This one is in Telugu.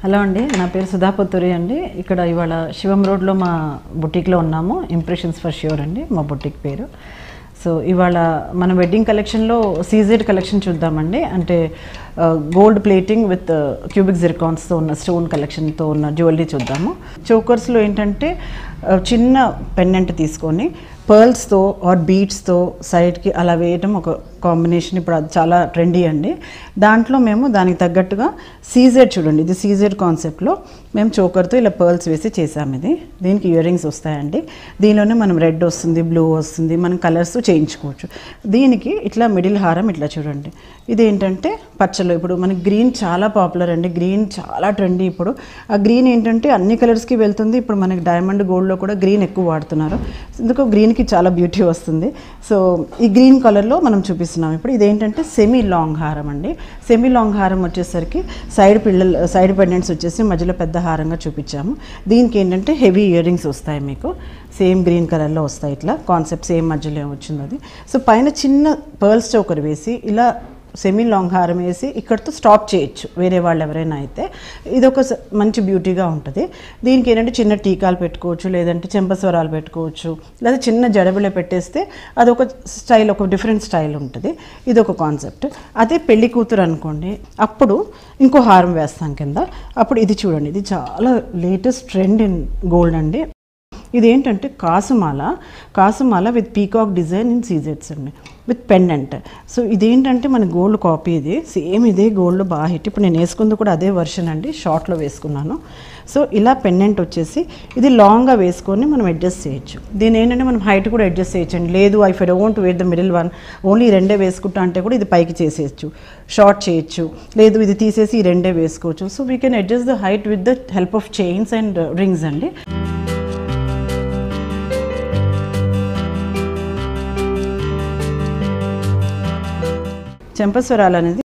హలో అండి నా పేరు సుధా పొత్తూరి అండి ఇక్కడ ఇవాళ శివం రోడ్లో మా బుటీక్లో ఉన్నాము ఇంప్రెషన్స్ ఫర్ ష్యూర్ అండి మా బుటీక్ పేరు సో ఇవాళ మన వెడ్డింగ్ కలెక్షన్లో సీజెడ్ కలెక్షన్ చూద్దామండి అంటే గోల్డ్ ప్లేటింగ్ విత్ క్యూబిక్ జిర్కాన్స్తో ఉన్న స్టోన్ కలెక్షన్తో ఉన్న జ్యువెలరీ చూద్దాము చోకర్స్లో ఏంటంటే ఆ, చిన్న పెండెంట్ తీసుకొని పర్ల్స్తో ఆర్ బీట్స్తో సైడ్కి అలా వేయటం ఒక కాంబినేషన్ ఇప్పుడు అది చాలా ట్రెండీ అండి దాంట్లో మేము దానికి తగ్గట్టుగా సీజెడ్ చూడండి ఇది సీజెడ్ కాన్సెప్ట్లో మేము చోకర్తో ఇలా పర్ల్స్ వేసి చేసాము ఇది దీనికి ఇయర్ రింగ్స్ వస్తాయండి దీనిలోనే మనం రెడ్ వస్తుంది బ్లూ వస్తుంది మనం కలర్స్ చేయించుకోవచ్చు దీనికి ఇట్లా మిడిల్ హారం ఇట్లా చూడండి ఇది ఏంటంటే పచ్చలో ఇప్పుడు మనకి గ్రీన్ చాలా పాపులర్ అండి గ్రీన్ చాలా ట్రెండీ ఇప్పుడు ఆ గ్రీన్ ఏంటంటే అన్ని కలర్స్కి వెళ్తుంది ఇప్పుడు మనకి డైమండ్ గోల్డ్లో కూడా గ్రీన్ ఎక్కువ వాడుతున్నారు ఎందుకు గ్రీన్కి చాలా బ్యూటీ వస్తుంది సో ఈ గ్రీన్ కలర్లో మనం చూపిస్తున్నాం ఇప్పుడు ఇదేంటంటే సెమీ లాంగ్ హారం అండి సెమీ లాంగ్ హారం వచ్చేసరికి సైడ్ పిల్లలు సైడ్ పెండెంట్స్ వచ్చేసి మధ్యలో పెద్ద హారంగా చూపించాము దీనికి ఏంటంటే హెవీ ఇయర్ రింగ్స్ వస్తాయి మీకు సేమ్ గ్రీన్ కలర్లో వస్తాయి ఇట్లా కాన్సెప్ట్ సేమ్ మధ్యలో వచ్చింది అది సో పైన చిన్న పర్ల్స్ చౌకర్ వేసి ఇలా సెమీ లాంగ్ హారం వేసి ఇక్కడితో స్టాప్ చేయొచ్చు వేరే వాళ్ళు ఎవరైనా అయితే ఇది ఒక స- మంచి బ్యూటీగా ఉంటుంది దీనికి ఏంటంటే చిన్న టీకాలు పెట్టుకోవచ్చు లేదంటే చెంపస్వరాలు పెట్టుకోవచ్చు లేదా చిన్న జడబిళ్ళ పెట్టేస్తే అది ఒక స్టైల్ ఒక డిఫరెంట్ స్టైల్ ఉంటుంది ఇది ఒక కాన్సెప్ట్ అదే పెళ్లి కూతురు అనుకోండి అప్పుడు ఇంకో హారం వేస్తాం కింద అప్పుడు ఇది చూడండి ఇది చాలా లేటెస్ట్ ట్రెండ్ ఇన్ గోల్డ్ అండి ఇదేంటంటే కాసుమాల కాసుమాల విత్ పీకాక్ డిజైన్ ఇన్ సీజెట్స్ అండి విత్ పెండెంట్ సో ఇదేంటంటే మన గోల్డ్ కాపీ ఇది సేమ్ ఇదే గోల్డ్ బాగా హిట్ ఇప్పుడు నేను వేసుకుంది కూడా అదే వర్షన్ అండి షార్ట్లో వేసుకున్నాను సో ఇలా పెండెంట్ వచ్చేసి ఇది లాంగ్గా వేసుకొని మనం అడ్జస్ట్ చేయొచ్చు దీని ఏంటంటే మనం హైట్ కూడా అడ్జస్ట్ చేయొచ్చు అండి లేదు ఐ ఫై don't wear the middle one only రెండే వేసుకుంటా అంటే కూడా ఇది పైకి చేసేయచ్చు షార్ట్ చేయొచ్చు లేదు ఇది తీసేసి ఈ రెండే వేసుకోవచ్చు so we can adjust the height with the help of chains and rings అండి చెంపస్వరాలు అనేది